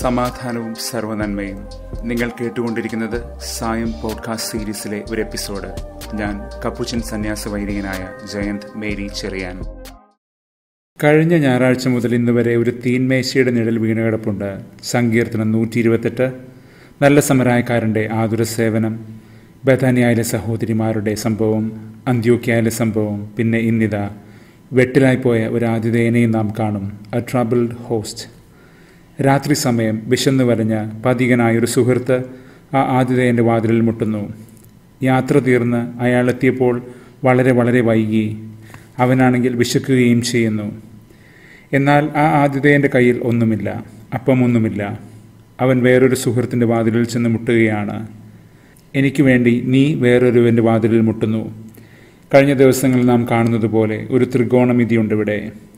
സമാധാനവും സർവനന്മയും നിങ്ങൾ കേട്ടുകൊണ്ടിരിക്കുന്നത് സായം പോഡ്കാസ്റ്റ് സീരീസിലെ ഒരു എപ്പിസോഡ് ഞാൻ കപ്പുച്ചൻ സന്യാസ വൈദികനായ ജയന്ത് മേരി ചെറിയാൻ കഴിഞ്ഞ ഞായറാഴ്ച മുതൽ ഇന്ന് വരെ ഒരു തീൻമേശയുടെ നിഴൽ വീണുകിടപ്പുണ്ട് സങ്കീർത്തനം നൂറ്റി ഇരുപത്തെട്ട് നല്ല സമരായക്കാരൻ്റെ ആതുര സേവനം ബഥാനിയായിലെ സഹോദരിമാരുടെ സംഭവം അന്ത്യോക്യായിലെ സംഭവം പിന്നെ ഇന്നിതാ വെട്ടിലായിപ്പോയ ഒരു ആതിഥേയനെയും നാം കാണും എ ട്രബിൾഡ് ഹോസ്റ്റ് രാത്രി സമയം വിശന്നു വരഞ്ഞ പതികനായൊരു സുഹൃത്ത് ആ ആതിഥേയൻ്റെ വാതിലിൽ മുട്ടുന്നു യാത്ര തീർന്ന് അയാളെത്തിയപ്പോൾ വളരെ വളരെ വൈകി അവനാണെങ്കിൽ വിശക്കുകയും ചെയ്യുന്നു എന്നാൽ ആ ആതിഥേയൻ്റെ കയ്യിൽ ഒന്നുമില്ല അപ്പമൊന്നുമില്ല അവൻ വേറൊരു സുഹൃത്തിൻ്റെ വാതിലിൽ ചെന്ന് മുട്ടുകയാണ് എനിക്ക് വേണ്ടി നീ വേറൊരുവൻ്റെ വാതിലിൽ മുട്ടുന്നു കഴിഞ്ഞ ദിവസങ്ങളിൽ നാം കാണുന്നത് പോലെ ഒരു ത്രികോണമിതിയുണ്ട് ഇവിടെ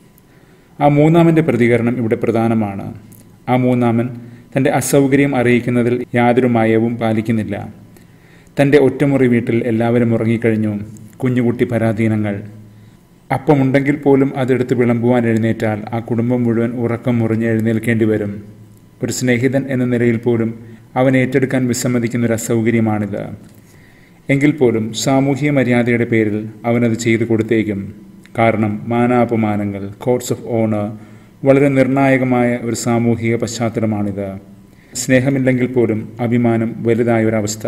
ആ മൂന്നാമൻ്റെ പ്രതികരണം ഇവിടെ പ്രധാനമാണ് ആ മൂന്നാമൻ തൻ്റെ അസൗകര്യം അറിയിക്കുന്നതിൽ യാതൊരു മയവും പാലിക്കുന്നില്ല തൻ്റെ ഒറ്റമുറി വീട്ടിൽ എല്ലാവരും ഉറങ്ങിക്കഴിഞ്ഞു കുഞ്ഞുകുട്ടി പരാധീനങ്ങൾ അപ്പമുണ്ടെങ്കിൽ പോലും അതെടുത്ത് വിളമ്പുവാൻ എഴുന്നേറ്റാൽ ആ കുടുംബം മുഴുവൻ ഉറക്കം മുറിഞ്ഞ് എഴുന്നേൽക്കേണ്ടി വരും ഒരു സ്നേഹിതൻ എന്ന നിലയിൽ പോലും അവൻ ഏറ്റെടുക്കാൻ വിസമ്മതിക്കുന്ന ഒരു അസൗകര്യമാണിത് എങ്കിൽ പോലും സാമൂഹിക മര്യാദയുടെ പേരിൽ അവനത് ചെയ്തു കൊടുത്തേക്കും കാരണം മാനാപമാനങ്ങൾ കോഡ്സ് ഓഫ് ഓണർ വളരെ നിർണായകമായ ഒരു സാമൂഹിക പശ്ചാത്തലമാണിത് സ്നേഹമില്ലെങ്കിൽ പോലും അഭിമാനം വലുതായ ഒരവസ്ഥ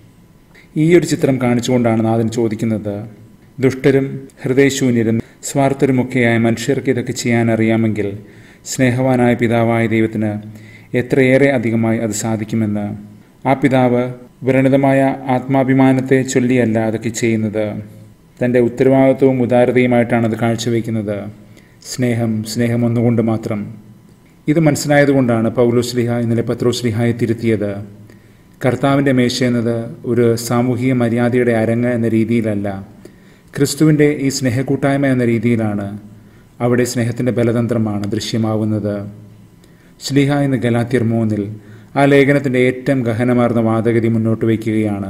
ഈ ഒരു ചിത്രം കാണിച്ചുകൊണ്ടാണ് നാഥൻ ചോദിക്കുന്നത് ദുഷ്ടരും ഹൃദയശൂന്യരും സ്വാർത്ഥരുമൊക്കെയായ മനുഷ്യർക്ക് ഇതൊക്കെ ചെയ്യാൻ അറിയാമെങ്കിൽ സ്നേഹവാനായ പിതാവായ ദൈവത്തിന് എത്രയേറെ അധികമായി അത് സാധിക്കുമെന്ന് ആ പിതാവ് വ്രണിതമായ ആത്മാഭിമാനത്തെ ചൊല്ലിയല്ല അതൊക്കെ ചെയ്യുന്നത് തൻ്റെ ഉത്തരവാദിത്വവും ഉദാരതയുമായിട്ടാണ് അത് കാഴ്ചവെക്കുന്നത് സ്നേഹം സ്നേഹം ഒന്നുകൊണ്ട് മാത്രം ഇത് മനസ്സിലായതുകൊണ്ടാണ് പൗലോസ്ലിഹ ഇന്നലെ പത്രോസ്ലിഹായെ തിരുത്തിയത് കർത്താവിൻ്റെ മേശ എന്നത് ഒരു സാമൂഹിക മര്യാദയുടെ അരങ്ങ് എന്ന രീതിയിലല്ല ക്രിസ്തുവിൻ്റെ ഈ സ്നേഹക്കൂട്ടായ്മ എന്ന രീതിയിലാണ് അവിടെ സ്നേഹത്തിൻ്റെ ബലതന്ത്രമാണ് ദൃശ്യമാവുന്നത് ശ്ലീഹ എന്ന ഗലാത്തിയർ മൂന്നിൽ ആ ലേഖനത്തിൻ്റെ ഏറ്റവും ഗഹനമാർന്ന വാദഗതി മുന്നോട്ട് വയ്ക്കുകയാണ്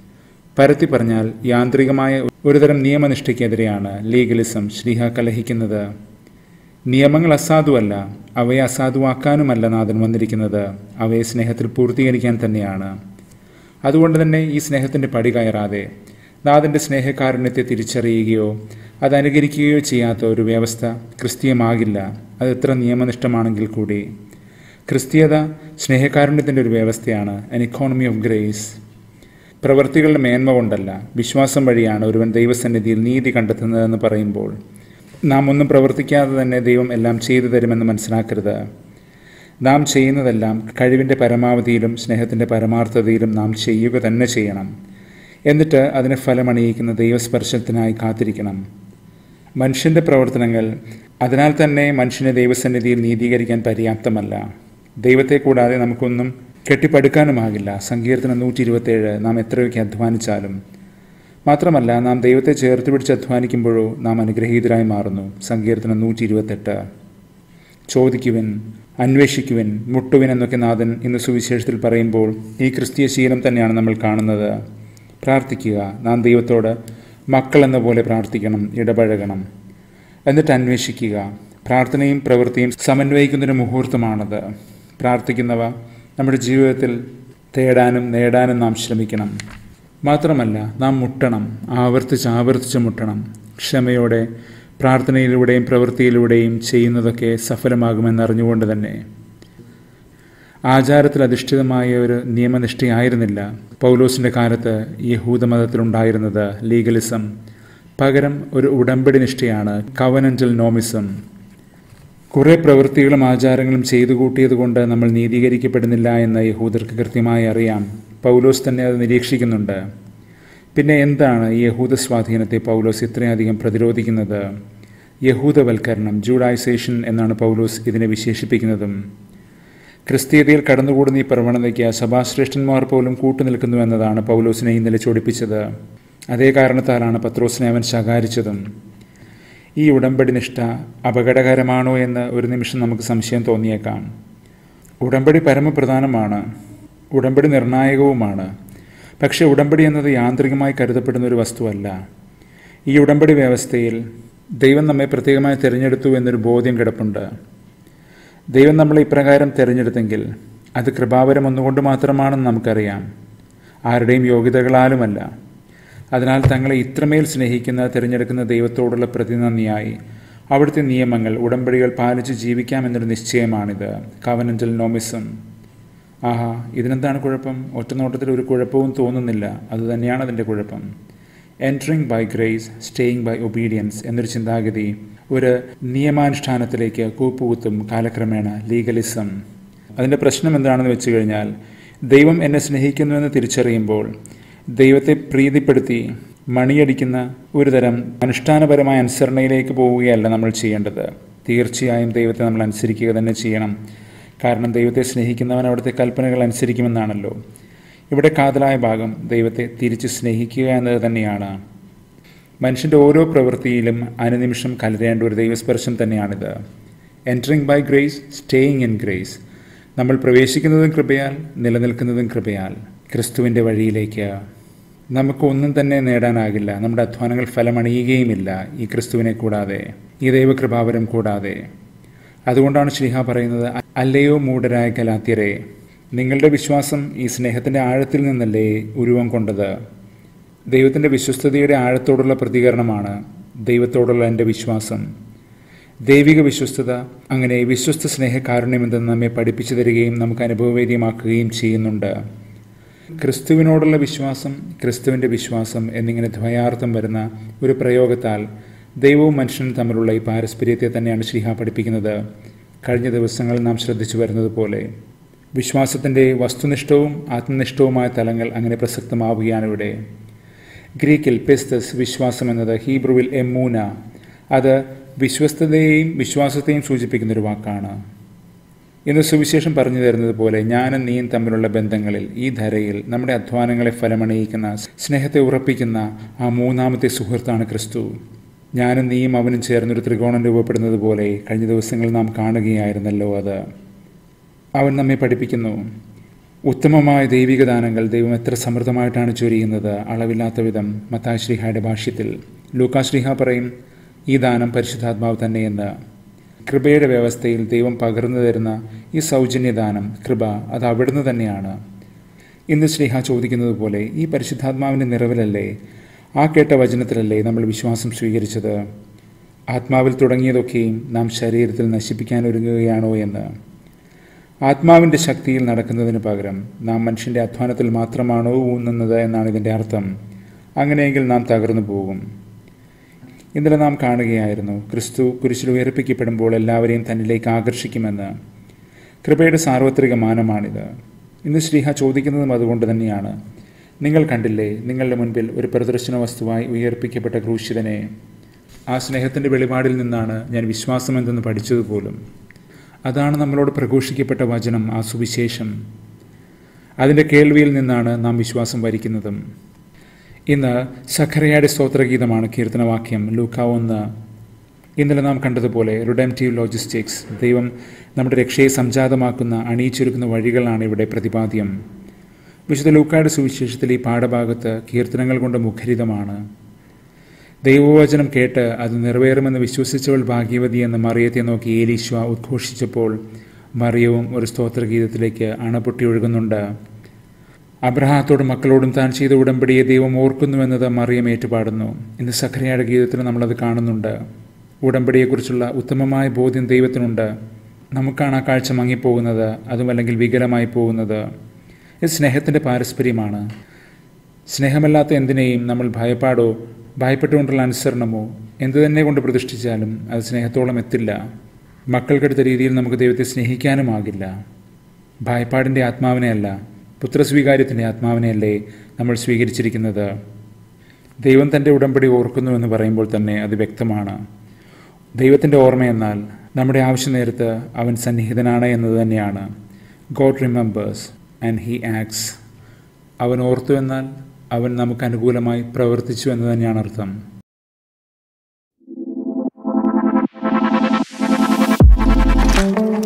പരത്തി പറഞ്ഞാൽ യാന്ത്രികമായ ഒരുതരം നിയമനിഷ്ഠയ്ക്കെതിരെയാണ് ലീഗലിസം ശ്ലീഹ കലഹിക്കുന്നത് നിയമങ്ങൾ അസാധുവല്ല അവയെ അസാധുവാക്കാനുമല്ല നാഥൻ വന്നിരിക്കുന്നത് അവയെ സ്നേഹത്തിൽ പൂർത്തീകരിക്കാൻ തന്നെയാണ് അതുകൊണ്ട് തന്നെ ഈ സ്നേഹത്തിൻ്റെ പടി കയറാതെ നാഥൻ്റെ സ്നേഹകാരുണ്യത്തെ തിരിച്ചറിയുകയോ അത് അനുകരിക്കുകയോ ചെയ്യാത്ത ഒരു വ്യവസ്ഥ ക്രിസ്തീയമാകില്ല അത് എത്ര നിയമനിഷ്ഠമാണെങ്കിൽ കൂടി ക്രിസ്തീയത സ്നേഹകാരുണ്യത്തിൻ്റെ ഒരു വ്യവസ്ഥയാണ് അൻ ഇക്കോണമി ഓഫ് ഗ്രേസ് പ്രവൃത്തികളുടെ മേന്മ കൊണ്ടല്ല വിശ്വാസം വഴിയാണ് ഒരുവൻ ദൈവസന്നിധിയിൽ നീതി കണ്ടെത്തുന്നതെന്ന് പറയുമ്പോൾ നാം ഒന്നും പ്രവർത്തിക്കാതെ തന്നെ ദൈവം എല്ലാം ചെയ്തു തരുമെന്ന് മനസ്സിലാക്കരുത് നാം ചെയ്യുന്നതെല്ലാം കഴിവിൻ്റെ പരമാവധിയിലും സ്നേഹത്തിൻ്റെ പരമാർത്ഥതയിലും നാം ചെയ്യുക തന്നെ ചെയ്യണം എന്നിട്ട് അതിന് ഫലമണിയിക്കുന്ന ദൈവസ്പർശനത്തിനായി കാത്തിരിക്കണം മനുഷ്യൻ്റെ പ്രവർത്തനങ്ങൾ അതിനാൽ തന്നെ മനുഷ്യനെ ദൈവസന്നിധിയിൽ നീതീകരിക്കാൻ പര്യാപ്തമല്ല ദൈവത്തെ കൂടാതെ നമുക്കൊന്നും കെട്ടിപ്പടുക്കാനുമാകില്ല സങ്കീർത്തനം നൂറ്റി ഇരുപത്തേഴ് നാം എത്രയൊക്കെ അധ്വാനിച്ചാലും മാത്രമല്ല നാം ദൈവത്തെ ചേർത്ത് പിടിച്ച് അധ്വാനിക്കുമ്പോഴോ നാം അനുഗ്രഹീതരായി മാറുന്നു സങ്കീർത്തനം നൂറ്റി ഇരുപത്തെട്ട് ചോദിക്കുവിൻ അന്വേഷിക്കുവിൻ മുട്ടുവിൻ എന്നൊക്കെ നാഥൻ ഇന്ന് സുവിശേഷത്തിൽ പറയുമ്പോൾ ഈ ക്രിസ്തീയ ശീലം തന്നെയാണ് നമ്മൾ കാണുന്നത് പ്രാർത്ഥിക്കുക നാം ദൈവത്തോട് മക്കളെന്ന പോലെ പ്രാർത്ഥിക്കണം ഇടപഴകണം എന്നിട്ട് അന്വേഷിക്കുക പ്രാർത്ഥനയും പ്രവൃത്തിയും സമന്വയിക്കുന്നൊരു മുഹൂർത്തമാണത് പ്രാർത്ഥിക്കുന്നവ നമ്മുടെ ജീവിതത്തിൽ തേടാനും നേടാനും നാം ശ്രമിക്കണം മാത്രമല്ല നാം മുട്ടണം ആവർത്തിച്ച് ആവർത്തിച്ച് മുട്ടണം ക്ഷമയോടെ പ്രാർത്ഥനയിലൂടെയും പ്രവൃത്തിയിലൂടെയും ചെയ്യുന്നതൊക്കെ സഫലമാകുമെന്നറിഞ്ഞുകൊണ്ട് തന്നെ ആചാരത്തിൽ അധിഷ്ഠിതമായ ഒരു നിയമനിഷ്ഠയായിരുന്നില്ല പൗലോസിൻ്റെ കാലത്ത് യഹൂദ മതത്തിലുണ്ടായിരുന്നത് ലീഗലിസം പകരം ഒരു ഉടമ്പടി നിഷ്ഠയാണ് കവനൻ്റൽ നോമിസം കുറേ പ്രവൃത്തികളും ആചാരങ്ങളും ചെയ്തു കൂട്ടിയത് കൊണ്ട് നമ്മൾ നീതീകരിക്കപ്പെടുന്നില്ല എന്ന് യഹൂദർക്ക് കൃത്യമായി അറിയാം പൗലോസ് തന്നെ അത് നിരീക്ഷിക്കുന്നുണ്ട് പിന്നെ എന്താണ് ഈ യഹൂദ സ്വാധീനത്തെ പൗലോസ് ഇത്രയധികം പ്രതിരോധിക്കുന്നത് യഹൂദവൽക്കരണം ജൂഡൈസേഷൻ എന്നാണ് പൗലോസ് ഇതിനെ വിശേഷിപ്പിക്കുന്നതും ക്രിസ്തീയതയിൽ കടന്നുകൂടുന്ന ഈ പ്രവണതയ്ക്ക് സഭാശ്രേഷ്ഠന്മാർ പോലും കൂട്ടുനിൽക്കുന്നു എന്നതാണ് പൗലോസിനെ ഇന്നലെ ചൊടിപ്പിച്ചത് അതേ കാരണത്താലാണ് പത്രോസിനെ അവൻ ശകാരിച്ചതും ഈ ഉടമ്പടി നിഷ്ഠ അപകടകരമാണോ എന്ന് ഒരു നിമിഷം നമുക്ക് സംശയം തോന്നിയേക്കാം ഉടമ്പടി പരമപ്രധാനമാണ് ഉടമ്പടി നിർണായകവുമാണ് പക്ഷേ ഉടമ്പടി എന്നത് യാന്ത്രികമായി കരുതപ്പെടുന്ന ഒരു വസ്തുവല്ല ഈ ഉടമ്പടി വ്യവസ്ഥയിൽ ദൈവം നമ്മെ പ്രത്യേകമായി തിരഞ്ഞെടുത്തു എന്നൊരു ബോധ്യം കിടപ്പുണ്ട് ദൈവം നമ്മളെ ഇപ്രകാരം തിരഞ്ഞെടുത്തെങ്കിൽ അത് കൃപാവരം ഒന്നുകൊണ്ട് മാത്രമാണെന്ന് നമുക്കറിയാം ആരുടെയും യോഗ്യതകളാലുമല്ല അതിനാൽ തങ്ങളെ ഇത്രമേൽ സ്നേഹിക്കുന്ന തിരഞ്ഞെടുക്കുന്ന ദൈവത്തോടുള്ള പ്രതിനന്ദിയായി അവിടുത്തെ നിയമങ്ങൾ ഉടമ്പടികൾ പാലിച്ച് ജീവിക്കാമെന്നൊരു നിശ്ചയമാണിത് കവനൻ്റൽ നോമിസം ആഹാ ഇതിനെന്താണ് കുഴപ്പം ഒറ്റനോട്ടത്തിൽ ഒരു കുഴപ്പവും തോന്നുന്നില്ല അതുതന്നെയാണ് അതിൻ്റെ കുഴപ്പം entering by grace staying by obedience എന്നൊരു ചിന്താഗതി ഒരു നിയമാനുഷ്ഠാനത്തിലേക്ക് കൂപ്പുകുത്തും കാലക്രമേണ ലീഗലിസം അതിൻ്റെ പ്രശ്നം എന്താണെന്ന് വെച്ച് കഴിഞ്ഞാൽ ദൈവം എന്നെ സ്നേഹിക്കുന്നുവെന്ന് തിരിച്ചറിയുമ്പോൾ ദൈവത്തെ പ്രീതിപ്പെടുത്തി മണിയടിക്കുന്ന ഒരുതരം അനുഷ്ഠാനപരമായ അനുസരണയിലേക്ക് പോവുകയല്ല നമ്മൾ ചെയ്യേണ്ടത് തീർച്ചയായും ദൈവത്തെ നമ്മൾ അനുസരിക്കുക തന്നെ ചെയ്യണം കാരണം ദൈവത്തെ സ്നേഹിക്കുന്നവൻ അവിടുത്തെ കൽപ്പനകൾ അനുസരിക്കുമെന്നാണല്ലോ ഇവിടെ കാതലായ ഭാഗം ദൈവത്തെ തിരിച്ച് സ്നേഹിക്കുക എന്നത് തന്നെയാണ് മനുഷ്യൻ്റെ ഓരോ പ്രവൃത്തിയിലും അനുനിമിഷം കലരേണ്ട ഒരു ദൈവസ്പർശം തന്നെയാണിത് entering by grace staying in grace നമ്മൾ പ്രവേശിക്കുന്നതും കൃപയാൽ നിലനിൽക്കുന്നതും കൃപയാൽ ക്രിസ്തുവിൻ്റെ വഴിയിലേക്ക് നമുക്കൊന്നും തന്നെ നേടാനാകില്ല നമ്മുടെ അധ്വാനങ്ങൾ ഫലമണിയുകയുമില്ല ഈ ക്രിസ്തുവിനെ കൂടാതെ ഈ ദൈവകൃപാവരം കൂടാതെ അതുകൊണ്ടാണ് ശ്രീഹ പറയുന്നത് അല്ലയോ മൂഢരായ കലാത്യരെ നിങ്ങളുടെ വിശ്വാസം ഈ സ്നേഹത്തിൻ്റെ ആഴത്തിൽ നിന്നല്ലേ ഉരുവം കൊണ്ടത് ദൈവത്തിൻ്റെ വിശ്വസ്തതയുടെ ആഴത്തോടുള്ള പ്രതികരണമാണ് ദൈവത്തോടുള്ള എൻ്റെ വിശ്വാസം ദൈവിക വിശ്വസ്തത അങ്ങനെ വിശ്വസ്ത സ്നേഹകാരുണ്യമെന്തെന്ന് നമ്മെ പഠിപ്പിച്ചു തരികയും നമുക്ക് അനുഭവവേദ്യമാക്കുകയും ചെയ്യുന്നുണ്ട് ക്രിസ്തുവിനോടുള്ള വിശ്വാസം ക്രിസ്തുവിൻ്റെ വിശ്വാസം എന്നിങ്ങനെ ദ്വയാർത്ഥം വരുന്ന ഒരു പ്രയോഗത്താൽ ദൈവവും മനുഷ്യനും തമ്മിലുള്ള ഈ പാരസ്പര്യത്തെ തന്നെയാണ് ശ്രീഹ പഠിപ്പിക്കുന്നത് കഴിഞ്ഞ ദിവസങ്ങളിൽ നാം ശ്രദ്ധിച്ചു വരുന്നത് പോലെ വിശ്വാസത്തിൻ്റെ വസ്തുനിഷ്ഠവും ആത്മനിഷ്ഠവുമായ തലങ്ങൾ അങ്ങനെ പ്രസക്തമാവുകയാണ് ഇവിടെ ഗ്രീക്കിൽ പെസ്തസ് വിശ്വാസം എന്നത് ഹീബ്രുവിൽ എമ്മൂന അത് വിശ്വസ്തതയെയും വിശ്വാസത്തെയും സൂചിപ്പിക്കുന്ന ഒരു വാക്കാണ് ഇന്ന് സുവിശേഷം പറഞ്ഞു തരുന്നത് പോലെ ഞാനും നീയും തമ്മിലുള്ള ബന്ധങ്ങളിൽ ഈ ധരയിൽ നമ്മുടെ അധ്വാനങ്ങളെ ഫലമണിയിക്കുന്ന സ്നേഹത്തെ ഉറപ്പിക്കുന്ന ആ മൂന്നാമത്തെ സുഹൃത്താണ് ക്രിസ്തു ഞാനും നീയും അവനും ചേർന്നൊരു ത്രികോണം രൂപപ്പെടുന്നത് പോലെ കഴിഞ്ഞ ദിവസങ്ങളിൽ നാം കാണുകയായിരുന്നല്ലോ അത് അവൻ നമ്മെ പഠിപ്പിക്കുന്നു ഉത്തമമായ ദൈവിക ദാനങ്ങൾ ദൈവം എത്ര സമൃദ്ധമായിട്ടാണ് ചൊരിയുന്നത് അളവില്ലാത്ത വിധം മത്തായ ശ്രീഹയുടെ ഭാഷ്യത്തിൽ ലൂക്കാ ശ്രീഹ പറയും ഈ ദാനം പരിശുദ്ധാത്മാവ് തന്നെയെന്ന് കൃപയുടെ വ്യവസ്ഥയിൽ ദൈവം പകർന്നു തരുന്ന ഈ സൗജന്യദാനം കൃപ അത് അവിടുന്ന് തന്നെയാണ് ഇന്ന് ശ്രീഹ ചോദിക്കുന്നത് പോലെ ഈ പരിശുദ്ധാത്മാവിൻ്റെ നിറവിലല്ലേ ആ കേട്ട വചനത്തിലല്ലേ നമ്മൾ വിശ്വാസം സ്വീകരിച്ചത് ആത്മാവിൽ തുടങ്ങിയതൊക്കെയും നാം ശരീരത്തിൽ നശിപ്പിക്കാൻ ഒരുങ്ങുകയാണോ എന്ന് ആത്മാവിൻ്റെ ശക്തിയിൽ നടക്കുന്നതിന് പകരം നാം മനുഷ്യൻ്റെ അധ്വാനത്തിൽ മാത്രമാണോ ഊന്നുന്നത് എന്നാണ് ഇതിൻ്റെ അർത്ഥം അങ്ങനെയെങ്കിൽ നാം തകർന്നു പോകും ഇന്നലെ നാം കാണുകയായിരുന്നു ക്രിസ്തു കുരിശിൽ ഉയർപ്പിക്കപ്പെടുമ്പോൾ എല്ലാവരെയും തന്നിലേക്ക് ആകർഷിക്കുമെന്ന് കൃപയുടെ സാർവത്രിക മാനമാണിത് ഇന്ന് ശ്രീഹ ചോദിക്കുന്നതും അതുകൊണ്ട് തന്നെയാണ് നിങ്ങൾ കണ്ടില്ലേ നിങ്ങളുടെ മുൻപിൽ ഒരു പ്രദർശന വസ്തുവായി ഉയർപ്പിക്കപ്പെട്ട ക്രൂശിതനെ ആ സ്നേഹത്തിൻ്റെ വെളിപാടിൽ നിന്നാണ് ഞാൻ വിശ്വാസം എന്തെന്ന് പഠിച്ചതുപോലും അതാണ് നമ്മളോട് പ്രഘോഷിക്കപ്പെട്ട വചനം ആ സുവിശേഷം അതിൻ്റെ കേൾവിയിൽ നിന്നാണ് നാം വിശ്വാസം വരിക്കുന്നതും ഇന്ന് സഖറയുടെ സ്തോത്രഗീതമാണ് കീർത്തനവാക്യം ലൂക്ക ഒന്ന് ഇന്നലെ നാം കണ്ടതുപോലെ റിഡംറ്റീവ് ലോജിസ്റ്റിക്സ് ദൈവം നമ്മുടെ രക്ഷയെ സംജാതമാക്കുന്ന അണിയിച്ചൊരുക്കുന്ന വഴികളാണ് ഇവിടെ പ്രതിപാദ്യം വിശുദ്ധ ലൂക്കായുടെ സുവിശേഷത്തിൽ ഈ പാഠഭാഗത്ത് കീർത്തനങ്ങൾ കൊണ്ട് മുഖരിതമാണ് ദൈവവചനം കേട്ട് അത് നിറവേറുമെന്ന് വിശ്വസിച്ചവൾ ഭാഗ്യവതി എന്ന് മറിയത്തെ നോക്കി ഏലീശ്വ ഉദ്ഘോഷിച്ചപ്പോൾ മറിയവും ഒരു സ്തോത്രഗീതത്തിലേക്ക് അണപൊട്ടി ഒഴുകുന്നുണ്ട് അബ്രഹാത്തോടും മക്കളോടും താൻ ചെയ്ത ഉടമ്പടിയെ ദൈവം ഓർക്കുന്നുവെന്നത് മറിയം ഏറ്റുപാടുന്നു ഇന്ന് സഖരയുടെ ഗീതത്തിൽ നമ്മളത് കാണുന്നുണ്ട് ഉടമ്പടിയെക്കുറിച്ചുള്ള ഉത്തമമായ ബോധ്യം ദൈവത്തിനുണ്ട് നമുക്കാണ് ആ കാഴ്ച മങ്ങിപ്പോകുന്നത് അതുമല്ലെങ്കിൽ വികലമായി പോകുന്നത് ഇത് സ്നേഹത്തിൻ്റെ പാരസ്പര്യമാണ് സ്നേഹമല്ലാത്ത എന്തിനേയും നമ്മൾ ഭയപ്പാടോ ഭയപ്പെട്ടുകൊണ്ടുള്ള അനുസരണമോ എന്തു തന്നെ കൊണ്ട് പ്രതിഷ്ഠിച്ചാലും അത് സ്നേഹത്തോളം എത്തില്ല മക്കൾക്കെടുത്ത രീതിയിൽ നമുക്ക് ദൈവത്തെ സ്നേഹിക്കാനുമാകില്ല ഭയപ്പാടിൻ്റെ ആത്മാവിനെയല്ല പുത്രസ്വീകാര്യത്തിൻ്റെ ആത്മാവിനെയല്ലേ നമ്മൾ സ്വീകരിച്ചിരിക്കുന്നത് ദൈവം തൻ്റെ ഉടമ്പടി ഓർക്കുന്നു എന്ന് പറയുമ്പോൾ തന്നെ അത് വ്യക്തമാണ് ദൈവത്തിൻ്റെ ഓർമ്മയെന്നാൽ നമ്മുടെ ആവശ്യ നേരത്ത് അവൻ സന്നിഹിതനാണ് എന്നത് തന്നെയാണ് God remembers and he acts അവൻ ഓർത്തു എന്നാൽ അവൻ നമുക്ക് അനുകൂലമായി പ്രവർത്തിച്ചു എന്ന് തന്നെയാണ് അർത്ഥം thank you